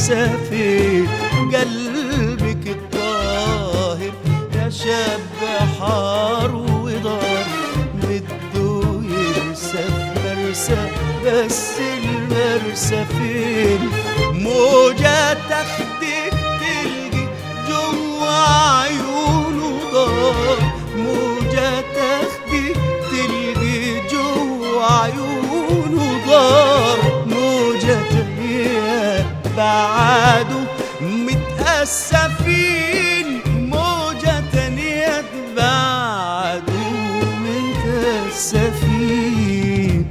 فين قلبك الطاهر يا شاب حار ودار بده يرسى في مرسى بس المرسى فين موجة تاخدك تلقي جوا عيونه دار موجة تاخدك تلقي جوا عيونه دار موجة تانية بعده متأسفين موجة تانية بعده متأسفين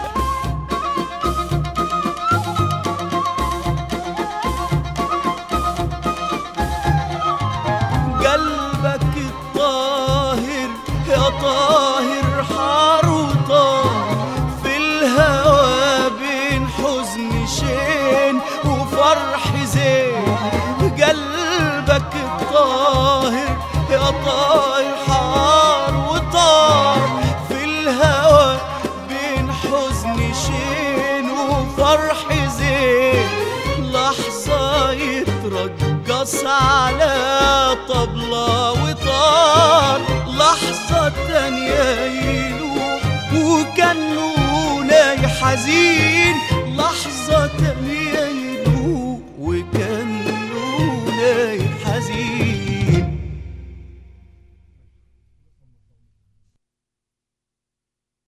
قلبك الطاهر يا طاهر حار وطار في الهوى بين حزن شين وفرح زين قلبك الطاهر يا طاهر حار وطار في الهوى بين حزن شين وفرح زين لحظة يترقص على طبلة وطار لحظة تانية يلوح وكانه ناي حزين